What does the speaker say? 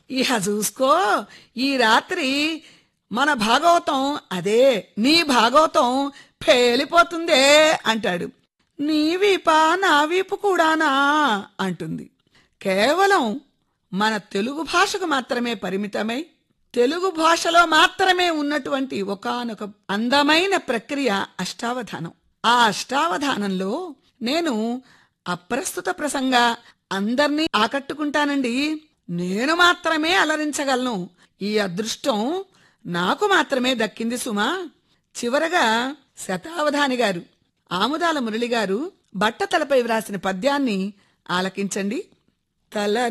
ఇహ చూసుకో ఈ రాత్రి మన భాగవతం అదే నీ భాగవతం పేలిపోతుందే అంటాడు నీ వీపా నా వీపు కూడానా అంటుంది కేవలం మన తెలుగు భాషకు మాత్రమే పరిమితమై తెలుగు భాషలో మాత్రమే ఉన్నటువంటి ఒకానొక అందమైన ప్రక్రియ అష్టావధానం ఆ అష్టావధానంలో నేను అప్రస్తుత ప్రసంగా అందర్నీ ఆకట్టుకుంటానండి నేను మాత్రమే అలరించగలను ఈ అదృష్టం నాకు మాత్రమే దక్కింది సుమా చివరగా శతావధాని గారు ఆముదాల మురళి గారు బట్టతలపై వ్రాసిన పద్యాన్ని ఆలకించండి తల